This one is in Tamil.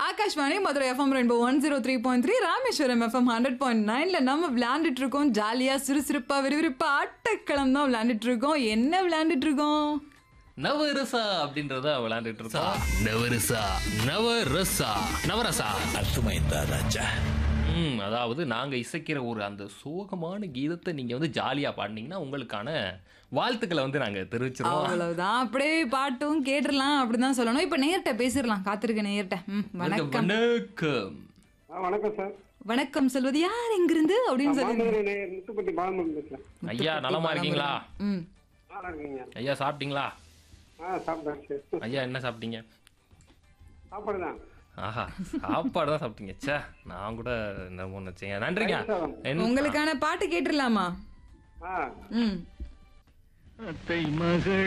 Akashvani Madurai FM rainbow one zero three point three Rameswaram FM hundred point நைன்ல நம்ம விளையாண்டுட்டு இருக்கோம் ஜாலியா சுறுசுறுப்பா விறுவிறுப்பா ஆட்டக்களம் தான் விளையாண்டுட்டு இருக்கோம் என்ன விளையாண்டுட்டு இருக்கோம் நவரசா அப்படின்றத விளையாண்டுட்டு இருக்கோம் நவரசா நவரசா நவரசா అర్థమైందా రాజా ம் அதாவது நாங்க இசைக்கிற ஒரு அந்த சோகமான கீதத்தை நீங்க வந்து ஜாலியா பாடினீங்கன்னா உங்களுக்கான வாழ்த்துக்களை வந்து நாங்க தெரிவிச்சிருவோம் அவ்வளவுதான் அப்படியே பாட்டும் கேட்டுடலாம் அப்படிதான் சொல்லணும் இப்ப நேர்கிட்ட பேசிடலாம் காத்திருக்க நேர்கிட்ட ம், வணக்கம் வணக்கம் ஆ வணக்கம் சார் வணக்கம் சொல்வது யார் எங்கிருந்து அப்படின்னு சொல்லி மாமதுரை நேயர் முத்துப்பட்டி பாலமுருகன் பேசுறேன் ஐயா நலமா இருக்கீங்களா ம் நல்லா இருக்கீங்க ஐயா சாப்பிட்டீங்களா ஆ சாப்பிட்டேன் சார் ஐயா என்ன சாப்பிட்டீங்க சாப்பாடு தான் ஆஹா சாப்பாடு தான் சாப்பிட்டீங்க ச்சே நான் கூட என்ன நினைச்சேங்க நன்றிங்க என்- உங்களுக்கான பாட்டு கேட்டுடலாமா ஆ ம் அத்தை மகள்